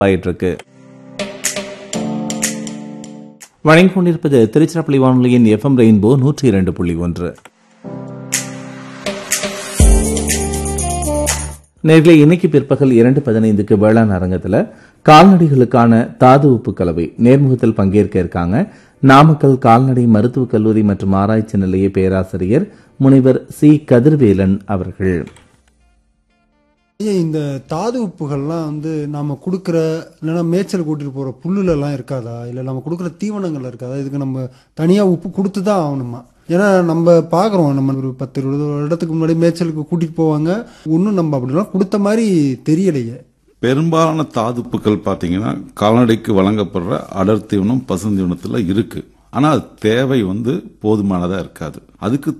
ஆயிட்டு இருக்கு வழங்கிக் கொண்டிருப்பது திருச்சிராப்பள்ளி வானொலியின் எஃப்எம் ரெயின்போ நூற்றி இரண்டு புள்ளி ஒன்று நேர்களே இன்னைக்கு பிற்பகல் இரண்டு பதினைந்துக்கு வேளாண் அரங்கத்துல கால்நடைகளுக்கான தாது உப்பு கலவை நேர்முகத்தில் பங்கேற்க இருக்காங்க நாமக்கல் கால்நடை மருத்துவக் கல்லூரி மற்றும் ஆராய்ச்சி நிலைய பேராசிரியர் முனைவர் சி கதிர்வேலன் அவர்கள் ஐயா இந்த தாது உப்புகள்லாம் வந்து நாம கொடுக்குற இல்லைன்னா மேய்ச்சல் கூட்டிட்டு போற புல்லுல எல்லாம் இருக்காதா இல்லை நம்ம கொடுக்குற தீவனங்கள்ல இருக்காதா இதுக்கு நம்ம தனியா உப்பு கொடுத்து தான் ஆகணுமா ஏன்னா நம்ம பார்க்குறோம் நம்ம ஒரு பத்து இருபது வருடத்துக்கு முன்னாடி மேய்ச்சலுக்கு கூட்டிட்டு போவாங்க ஒன்றும் நம்ம அப்படிலாம் கொடுத்த மாதிரி தெரியலையே பெரும்பாலான தாதுப்புக்கள் பார்த்தீங்கன்னா கால்நடைக்கு வழங்கப்படுற அடர் தீவனம் பசுந்தீவனத்தில் இருக்கு ஆனால் அது தேவை வந்து போதுமானதாக இருக்காது அதுக்கு